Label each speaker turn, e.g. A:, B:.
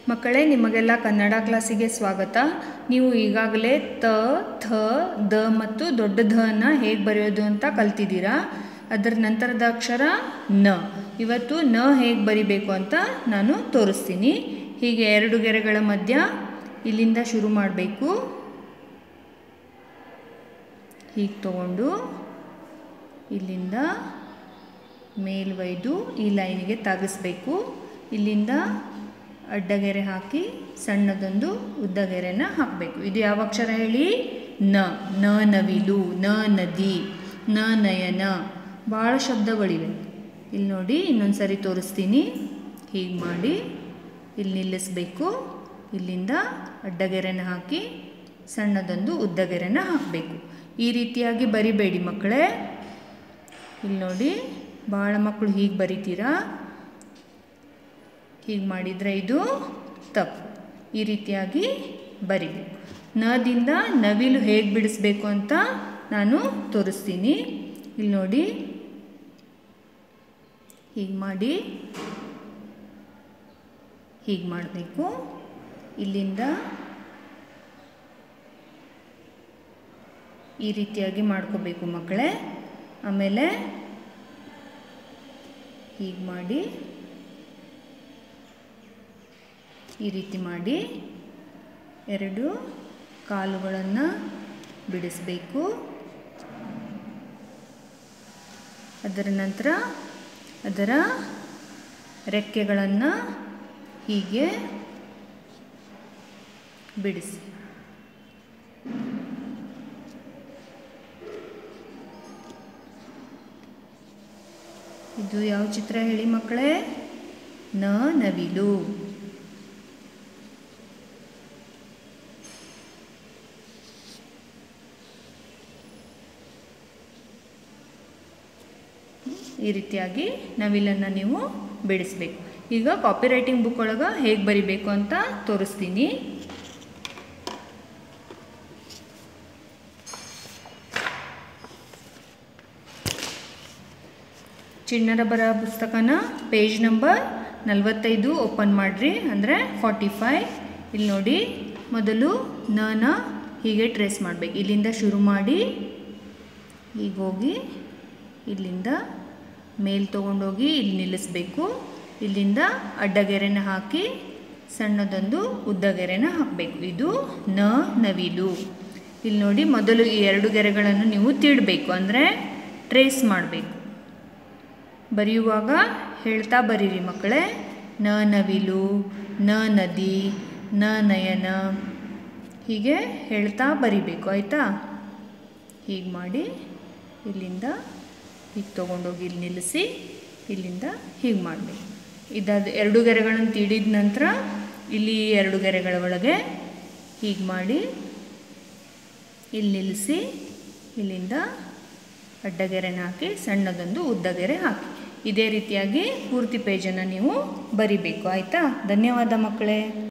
A: ಮಕ್ಕಳೇ ನಿಮಗೆಲ್ಲ ಕನ್ನಡ ಕ್ಲಾಸಿಗೆ ಸ್ವಾಗತ ನೀವು ಈಗಾಗಲೇ ತ ಥ ದ ಮತ್ತು ದೊಡ್ಡ ಧ ಅನ್ನ ಹೇಗೆ ಬರೆಯೋದು ಅಂತ ಕಲ್ತಿದ್ದೀರಾ ಅದರ ನಂತರದ ಅಕ್ಷರ ನ ಇವತ್ತು ನ ಹೇಗೆ ಬರಿಬೇಕು ಅಂತ ನಾನು ತೋರಿಸ್ತೀನಿ ಹೀಗೆ ಎರಡು ಗೆರೆಗಳ ಮಧ್ಯ ಇಲ್ಲಿಂದ ಶುರು ಮಾಡಬೇಕು ಹೀಗೆ ತಗೊಂಡು ಇಲ್ಲಿಂದ ಮೇಲ್ವೈದು ಈ ಲೈನಿಗೆ ತಾಗಿಸ್ಬೇಕು ಇಲ್ಲಿಂದ ಅಡ್ಡಗೆರೆ ಹಾಕಿ ಸಣ್ಣದೊಂದು ಉದ್ದಗೆರೆನ ಹಾಕಬೇಕು ಇದು ಯಾವ ಅಕ್ಷರ ಹೇಳಿ ನ ನ ನವಿಲು ನ ನದಿ ನ ನಯನ ಭಾಳ ಶಬ್ದಗಳಿವೆ ಇಲ್ಲಿ ನೋಡಿ ಇನ್ನೊಂದು ಸರಿ ತೋರಿಸ್ತೀನಿ ಹೀಗೆ ಮಾಡಿ ಇಲ್ಲಿ ನಿಲ್ಲಿಸಬೇಕು ಇಲ್ಲಿಂದ ಅಡ್ಡಗೆರೆನ ಹಾಕಿ ಸಣ್ಣದೊಂದು ಉದ್ದಗೆರೆನ ಹಾಕಬೇಕು ಈ ರೀತಿಯಾಗಿ ಬರಿಬೇಡಿ ಮಕ್ಕಳೇ ಇಲ್ಲಿ ನೋಡಿ ಭಾಳ ಮಕ್ಕಳು ಹೀಗೆ ಬರಿತೀರಾ ಹೀಗೆ ಮಾಡಿದರೆ ಇದು ತಪ್ಪು ಈ ರೀತಿಯಾಗಿ ಬರಿಬೇಕು ನದಿಂದ ನವಿಲು ಹೇಗೆ ಬಿಡಿಸ್ಬೇಕು ಅಂತ ನಾನು ತೋರಿಸ್ತೀನಿ ಇಲ್ಲಿ ನೋಡಿ ಹೀಗೆ ಮಾಡಿ ಹೀಗೆ ಮಾಡಬೇಕು ಇಲ್ಲಿಂದ ಈ ರೀತಿಯಾಗಿ ಮಾಡ್ಕೋಬೇಕು ಮಕ್ಕಳೇ ಆಮೇಲೆ ಹೀಗೆ ಮಾಡಿ ಈ ರೀತಿ ಮಾಡಿ ಎರಡು ಕಾಲುಗಳನ್ನು ಬಿಡಿಸಬೇಕು ಅದರ ನಂತರ ಅದರ ರೆಕ್ಕೆಗಳನ್ನು ಹೀಗೆ ಬಿಡಿಸಿ ಇದು ಯಾವ ಚಿತ್ರ ಹೇಳಿ ಮಕ್ಕಳೇ ನ ನವಿಲು ಈ ರೀತಿಯಾಗಿ ನವಿಲನ್ನು ನೀವು ಬಿಡಿಸ್ಬೇಕು ಈಗ ಕಾಪಿ ರೈಟಿಂಗ್ ಬುಕ್ ಒಳಗೆ ಹೇಗೆ ಬರಿಬೇಕು ಅಂತ ತೋರಿಸ್ತೀನಿ ಚಿಣ್ಣರ ಬರ ಪುಸ್ತಕನ ಪೇಜ್ ನಂಬರ್ ನಲವತ್ತೈದು ಓಪನ್ ಮಾಡಿರಿ ಅಂದರೆ ಫಾರ್ಟಿ ಫೈವ್ ಇಲ್ಲಿ ನೋಡಿ ಮೊದಲು ನನ ಹೀಗೆ ಟ್ರೇಸ್ ಮಾಡಬೇಕು ಇಲ್ಲಿಂದ ಶುರು ಮಾಡಿ ಈಗ ಹೋಗಿ ಇಲ್ಲಿಂದ ಮೇಲ್ ತೊಗೊಂಡೋಗಿ ಇಲ್ಲಿ ನಿಲ್ಲಿಸಬೇಕು ಇಲ್ಲಿಂದ ಅಡ್ಡಗೆರೆನ ಹಾಕಿ ಸಣ್ಣದೊಂದು ಉದ್ದಗೆರೆನ ಹಾಕಬೇಕು ಇದು ನ ನವಿಲು ಇಲ್ಲಿ ನೋಡಿ ಮೊದಲು ಈ ಎರಡು ಗೆರೆಗಳನ್ನು ನೀವು ತೀಡಬೇಕು ಅಂದರೆ ಟ್ರೇಸ್ ಮಾಡಬೇಕು ಬರೆಯುವಾಗ ಹೇಳ್ತಾ ಬರೀರಿ ಮಕ್ಕಳೇ ನ ನವಿಲು ನ ನದಿ ನ ನಯನ ಹೀಗೆ ಹೇಳ್ತಾ ಬರಿಬೇಕು ಆಯಿತಾ ಹೀಗೆ ಮಾಡಿ ಇಲ್ಲಿಂದ ಹೀಗೆ ತೊಗೊಂಡೋಗಿ ಇಲ್ಲಿ ನಿಲ್ಲಿಸಿ ಇಲ್ಲಿಂದ ಹೀಗೆ ಮಾಡಬೇಕು ಇದಾದ ಎರಡು ಗೆರೆಗಳನ್ನು ತೀಡಿದ ನಂತರ ಇಲ್ಲಿ ಎರಡು ಗೆರೆಗಳ ಒಳಗೆ ಹೀಗೆ ಮಾಡಿ ಇಲ್ಲಿ ನಿಲ್ಲಿಸಿ ಇಲ್ಲಿಂದ ಅಡ್ಡಗೆರೆನ ಹಾಕಿ ಸಣ್ಣದೊಂದು ಉದ್ದಗೆರೆ ಹಾಕಿ ಇದೇ ರೀತಿಯಾಗಿ ಪೂರ್ತಿ ಪೇಜನ್ನು ನೀವು ಬರಿಬೇಕು ಆಯಿತಾ ಧನ್ಯವಾದ ಮಕ್ಕಳೇ